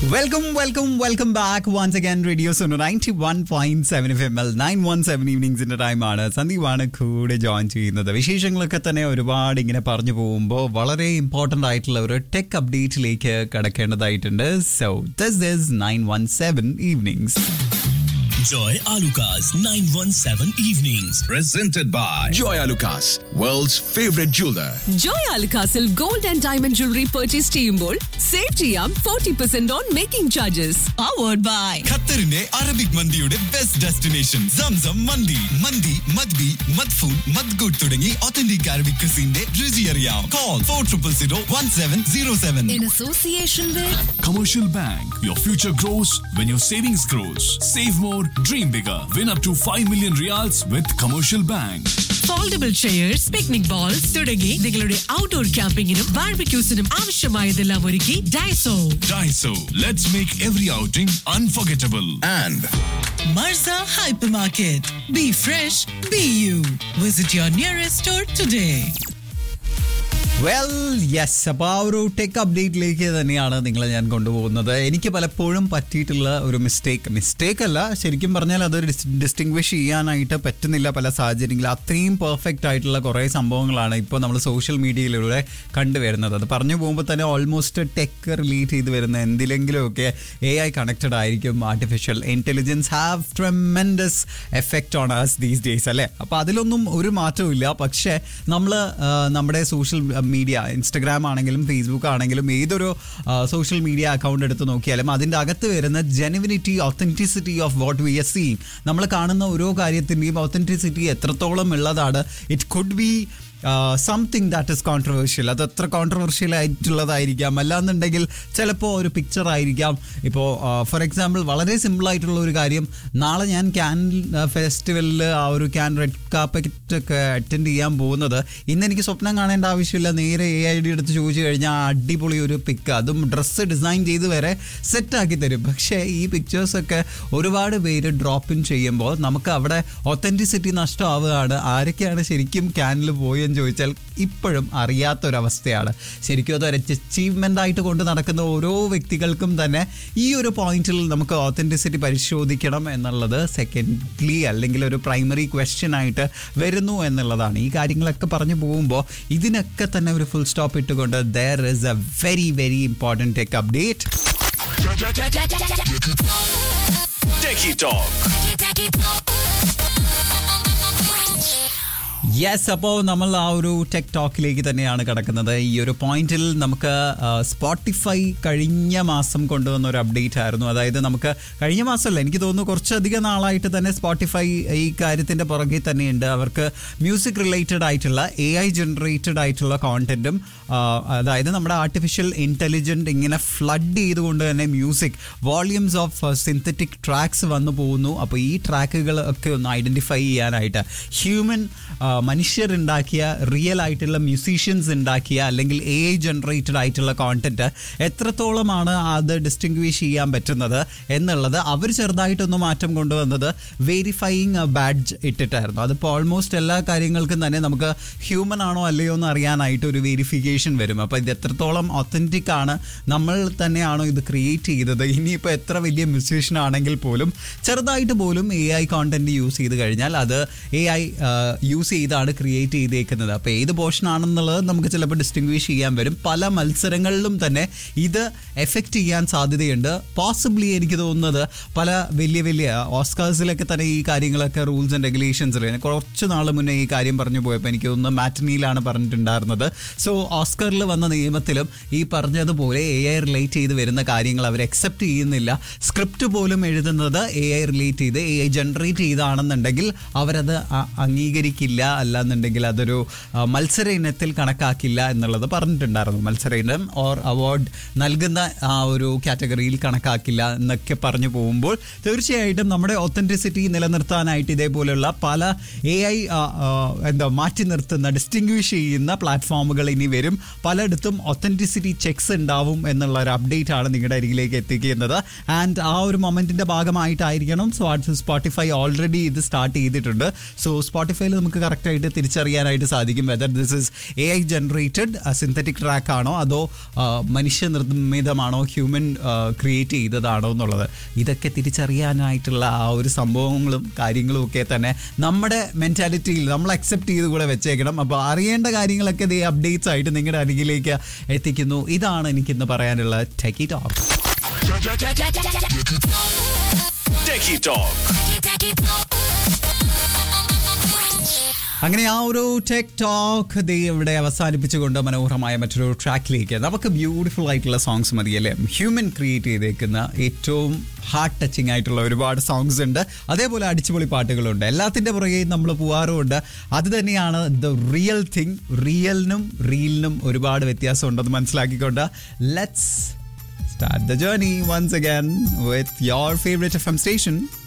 Welcome welcome welcome back once again radio Suno ninety one point seven F M L nine one seven ഈവനിങ്സിന്റെ ടൈമാണ് സന്ദീപാണ് കൂടെ join ചെയ്യുന്നത് വിശേഷങ്ങളൊക്കെ തന്നെ ഒരുപാട് ഇങ്ങനെ പറഞ്ഞു പോകുമ്പോൾ വളരെ ഇമ്പോർട്ടന്റ് ആയിട്ടുള്ള ഒരു ടെക് അപ്ഡേറ്റിലേക്ക് കടക്കേണ്ടതായിട്ടുണ്ട് so this is nine one seven evenings Joy Alucas 917 Evenings. Presented by Joy Alucas, world's favorite jeweler. Joy അൽകാസിൽ gold and diamond jewellery purchase ചെയ്യുമ്പോൾ സേവ് ചെയ്യാം forty percent on making charges powered by ഖത്തറിന്റെ Arabic മന്തിയുടെ best destination Zamzam mandi mandi madbi madfoon മദ്ഗുഡ് തുടങ്ങി authentic Arabic ക്രിസിന്റെ രുചി അറിയാം call four triple zero one seven zero seven in association Commercial Bank. Your future grows when your savings grows. Save more, dream bigger. Win up to 5 million reals with Commercial Bank. Foldable chairs picnic bowls തുടങ്ങി നിങ്ങളുടെ outdoor ക്യാമ്പിങ്ങിനും ബാർബിക്യൂസിനും ആവശ്യമായതെല്ലാം ഒരുക്കി Daiso Daiso. Let's make every outing unforgettable. And Marza hypermarket be fresh be you visit your nearest store today well yes അപ്പോൾ ആ ഒരു tech അപ്ഡേറ്റിലേക്ക് തന്നെയാണ് നിങ്ങളെ ഞാൻ കൊണ്ടുപോകുന്നത് എനിക്ക് പലപ്പോഴും പറ്റിയിട്ടുള്ള ഒരു മിസ്റ്റേക്ക് മിസ്റ്റേക്ക് അല്ല ശരിക്കും പറഞ്ഞാൽ അത് ഡിസ്റ്റിങ്വിഷ് ചെയ്യാനായിട്ട് പറ്റുന്നില്ല പല സാഹചര്യങ്ങളിൽ അത്രയും പെർഫെക്റ്റ് ആയിട്ടുള്ള കുറേ സംഭവങ്ങളാണ് ഇപ്പോൾ നമ്മൾ സോഷ്യൽ മീഡിയയിലൂടെ കണ്ടുവരുന്നത് അത് പറഞ്ഞു പോകുമ്പോൾ തന്നെ ഓൾമോസ്റ്റ് ടെക് റിലേറ്റ് ചെയ്ത് വരുന്ന എന്തിലെങ്കിലുമൊക്കെ എ ഐ കണക്റ്റഡ് ആയിരിക്കും artificial intelligence have tremendous effect on us these days അല്ലേ അപ്പോൾ അതിലൊന്നും ഒരു മാറ്റവും ഇല്ല പക്ഷേ നമ്മൾ നമ്മുടെ സോഷ്യൽ മീഡിയ ഇൻസ്റ്റഗ്രാം ആണെങ്കിലും ഫേസ്ബുക്ക് ആണെങ്കിലും ഏതൊരു സോഷ്യൽ മീഡിയ അക്കൗണ്ട് എടുത്ത് നോക്കിയാലും അതിൻ്റെ അകത്ത് വരുന്ന genuinity authenticity of what we as see നമ്മൾ കാണുന്ന ഓരോ കാര്യത്തിൻ്റെയും ഒത്തൻറ്റിസിറ്റി എത്രത്തോളം ഉള്ളതാണ് it could be something that is controversial അത് എത്ര കോൺട്രവേഴ്ഷ്യൽ ആയിട്ടുള്ളതായിരിക്കാം അല്ലാന്നുണ്ടെങ്കിൽ ചിലപ്പോൾ ഒരു പിക്ചർ ആയിരിക്കാം ഇപ്പോൾ ഫോർ എക്സാമ്പിൾ വളരെ സിമ്പിൾ ആയിട്ടുള്ള ഒരു കാര്യം നാളെ ഞാൻ ക്യാൻ ഫെസ്റ്റിവലിൽ ആ ഒരു ക്യാൻ റെഡ് കാപ്പറ്റ് ഒക്കെ അറ്റൻഡ് ചെയ്യാൻ പോകുന്നത് ഇന്ന് എനിക്ക് സ്വപ്നം കാണേണ്ട ആവശ്യമില്ല നേരെ എ ഐ ഡി എടുത്ത് ചോദിച്ചു കഴിഞ്ഞാൽ ആ അടിപൊളി ഒരു പിക്ക് അതും ഡ്രസ്സ് ഡിസൈൻ ചെയ്ത് വരെ സെറ്റാക്കി തരും പക്ഷേ ഈ പിക്ചേഴ്സൊക്കെ ഒരുപാട് പേര് ഡ്രോപ്പ് ഇൻ ചെയ്യുമ്പോൾ നമുക്ക് അവിടെ ഒത്തൻറ്റിസിറ്റി നഷ്ടമാവുകയാണ് ആരൊക്കെയാണ് ശരിക്കും ക്യാനിൽ പോയെന്ന് ചോദിച്ചാൽ ഇപ്പോഴും അറിയാത്തൊരവസ്ഥയാണ് ശരിക്കും അതൊരു അച്ചീവ്മെൻ്റ് ആയിട്ട് കൊണ്ട് നടക്കുന്ന ഓരോ വ്യക്തികൾക്കും തന്നെ ഈ ഒരു പോയിന്റിൽ നമുക്ക് ഓത്തൻറ്റിസിറ്റി പരിശോധിക്കണം എന്നുള്ളത് സെക്കൻഡ്ലി അല്ലെങ്കിൽ ഒരു പ്രൈമറി ക്വസ്റ്റ്യൻ ആയിട്ട് വരുന്നു എന്നുള്ളതാണ് ഈ കാര്യങ്ങളൊക്കെ പറഞ്ഞു പോകുമ്പോൾ ഇതിനൊക്കെ തന്നെ ഒരു ഫുൾ സ്റ്റോപ്പ് ഇട്ടുകൊണ്ട് there is a very very important tech update Techie Talk. യെസ് അപ്പോൾ നമ്മൾ ആ ഒരു ടെക് ടോക്കിലേക്ക് തന്നെയാണ് കിടക്കുന്നത് ഈ ഒരു പോയിന്റിൽ നമുക്ക് സ്പോട്ടിഫൈ കഴിഞ്ഞ മാസം കൊണ്ടുവന്ന ഒരു അപ്ഡേറ്റ് ആയിരുന്നു അതായത് നമുക്ക് കഴിഞ്ഞ മാസമല്ല എനിക്ക് തോന്നുന്നു കുറച്ചധികം നാളായിട്ട് തന്നെ സ്പോട്ടിഫൈ ഈ കാര്യത്തിൻ്റെ പുറകെ തന്നെയുണ്ട് അവർക്ക് മ്യൂസിക് റിലേറ്റഡ് ആയിട്ടുള്ള എ ഐ ജനറേറ്റഡ് ആയിട്ടുള്ള കോണ്ടന്റും അതായത് നമ്മുടെ ആർട്ടിഫിഷ്യൽ ഇൻ്റലിജൻറ്റ് ഇങ്ങനെ ഫ്ലഡ് ചെയ്തുകൊണ്ട് തന്നെ music volumes of synthetic tracks വന്നു പോകുന്നു അപ്പോൾ ഈ ട്രാക്കുകൾ ഒക്കെ ഒന്ന് ഐഡൻറ്റിഫൈ ചെയ്യാനായിട്ട് ഹ്യൂമൻ മനുഷ്യരുണ്ടാക്കിയ റിയൽ ആയിട്ടുള്ള മ്യൂസീഷ്യൻസ് ഉണ്ടാക്കിയ അല്ലെങ്കിൽ എ ഐ ജനറേറ്റഡ് ആയിട്ടുള്ള കോണ്ടന്റ് എത്രത്തോളമാണ് അത് ഡിസ്റ്റിങ്വിഷ് ചെയ്യാൻ പറ്റുന്നത് എന്നുള്ളത് അവർ ചെറുതായിട്ടൊന്ന് മാറ്റം കൊണ്ടുവന്നത് വെരിഫൈയിങ് ബാഡ്ജ് ഇട്ടിട്ടായിരുന്നു അതിപ്പോൾ ഓൾമോസ്റ്റ് എല്ലാ കാര്യങ്ങൾക്കും തന്നെ നമുക്ക് ഹ്യൂമൻ ആണോ അല്ലയോ എന്ന് അറിയാനായിട്ട് ഒരു വെരിഫിക്കേഷൻ വരും അപ്പോൾ ഇത് എത്രത്തോളം ഒത്തൻറ്റിക് ആണ് നമ്മൾ തന്നെയാണോ ഇത് ക്രിയേറ്റ് ചെയ്തത് ഇനിയിപ്പോൾ എത്ര വലിയ മ്യൂസീഷ്യൻ ആണെങ്കിൽ പോലും ചെറുതായിട്ട് പോലും എ ഐ കോണ്ടന്റ് യൂസ് ചെയ്ത് കഴിഞ്ഞാൽ അത് എ ഐ യൂസ് ചെയ്താണ് ക്രിയേറ്റ് ചെയ്തേക്കുന്നത് അപ്പോൾ ഏത് പോർഷൻ ആണെന്നുള്ളത് നമുക്ക് ചിലപ്പോൾ ഡിസ്റ്റിങ്വിഷ് ചെയ്യാൻ വരും പല മത്സരങ്ങളിലും തന്നെ ഇത് എഫക്റ്റ് ചെയ്യാൻ സാധ്യതയുണ്ട് പോസിബിളി എനിക്ക് തോന്നുന്നത് പല വലിയ വലിയ ഓസ്കാഴ്സിലൊക്കെ തന്നെ ഈ കാര്യങ്ങളൊക്കെ റൂൾസ് ആൻഡ് റെഗുലേഷൻസിൽ കുറച്ച് നാൾ മുന്നേ ഈ കാര്യം പറഞ്ഞു പോയപ്പോൾ എനിക്ക് തോന്നുന്നു മാറ്റനിയിലാണ് പറഞ്ഞിട്ടുണ്ടായിരുന്നത് സോ ഓസ്കറിൽ വന്ന നിയമത്തിലും ഈ പറഞ്ഞതുപോലെ എ ഐ റിലേറ്റ് ചെയ്ത് വരുന്ന കാര്യങ്ങൾ അവർ അക്സെപ്റ്റ് ചെയ്യുന്നില്ല സ്ക്രിപ്റ്റ് പോലും എഴുതുന്നത് എ ഐ റിലേറ്റ് ചെയ്ത് എ ഐ ജനറേറ്റ് ചെയ്താണെന്നുണ്ടെങ്കിൽ അവരത് അ- അംഗീകരിക്കില്ല അല്ലാന്നുണ്ടെങ്കിൽ അതൊരു ആ, മത്സര ഇനത്തിൽ കണക്കാക്കില്ല എന്നുള്ളത് പറഞ്ഞിട്ടുണ്ടായിരുന്നു മത്സര ഇനം ഓർ അവാർഡ് നൽകുന്ന ആ ഒരു കാറ്റഗറിയിൽ കണക്കാക്കില്ല എന്നൊക്കെ പറഞ്ഞു പോകുമ്പോൾ തീർച്ചയായിട്ടും നമ്മുടെ ഒത്തൻറ്റിസിറ്റി നിലനിർത്താനായിട്ട് ഇതേപോലെയുള്ള പല എ ഐ എന്താ മാറ്റി നിർത്തുന്ന ഡിസ്റ്റിങ്വിഷ് ചെയ്യുന്ന പ്ലാറ്റ്ഫോമുകൾ ഇനി വരും പലയിടത്തും ഒത്തൻറ്റിസിറ്റി ചെക്സ് ഉണ്ടാവും എന്നുള്ള ഒരു അപ്ഡേറ്റ് ആണ് നിങ്ങളുടെ അരികിലേക്ക് എത്തിക്കുന്നത് ആൻഡ് ആ ഒരു മൊമെന്റിന്റെ ഭാഗമായിട്ടായിരിക്കണം സ്പോട്ടിഫൈ ഓൾറെഡി ഇത് സ്റ്റാർട്ട് ചെയ്തിട്ടുണ്ട് സോ സ്പോട്ടിഫൈയിൽ നമുക്ക് കറക്റ്റ് കറക്റ്റായിട്ട് തിരിച്ചറിയാനായിട്ട് സാധിക്കും whether this is A I generated synthetic track ആണോ അതോ ആ, മനുഷ്യനിർമ്മിതമാണോ ഹ്യൂമൻ ക്രിയേറ്റ് ചെയ്തതാണോ എന്നുള്ളത് ഇതൊക്കെ തിരിച്ചറിയാനായിട്ടുള്ള ആ ഒരു സംഭവങ്ങളും കാര്യങ്ങളും ഒക്കെ തന്നെ നമ്മുടെ മെൻറ്റാലിറ്റിയിൽ നമ്മൾ അക്സെപ്റ്റ് ചെയ്ത് കൂടെ വെച്ചേക്കണം അപ്പോൾ അറിയേണ്ട കാര്യങ്ങളൊക്കെ ദേ അപ്ഡേറ്റ്സ് ആയിട്ട് നിങ്ങളുടെ അരികിലേക്ക് എത്തിക്കുന്നു ഇതാണ് എനിക്കിന്ന് പറയാനുള്ള ടെക്കി ടോക്ക് Techie Talk. അങ്ങനെ ആ ഒരു ടെക് ടോക്ക് ദേ ഇവിടെ അവസാനിപ്പിച്ചുകൊണ്ട് മനോഹരമായ മറ്റൊരു ട്രാക്കിലേക്ക് നമുക്ക് ബ്യൂട്ടിഫുൾ ആയിട്ടുള്ള സോങ്സ് മതിയല്ലേ ഹ്യൂമൻ ക്രിയേറ്റ് ചെയ്തേക്കുന്ന ഏറ്റവും ഹാർട്ട് ടച്ചിങ് ആയിട്ടുള്ള ഒരുപാട് സോങ്സ് ഉണ്ട് അതേപോലെ അടിച്ചുപൊളി പാട്ടുകളുണ്ട് എല്ലാത്തിൻ്റെ പുറകെ നമ്മൾ പോവാറുമുണ്ട് അത് തന്നെയാണ് ദ റിയൽ തിങ് റിയലിനും റീലിനും ഒരുപാട് വ്യത്യാസം ഉണ്ടെന്ന് മനസ്സിലാക്കിക്കൊണ്ട് let's start the journey once again with your favourite F M station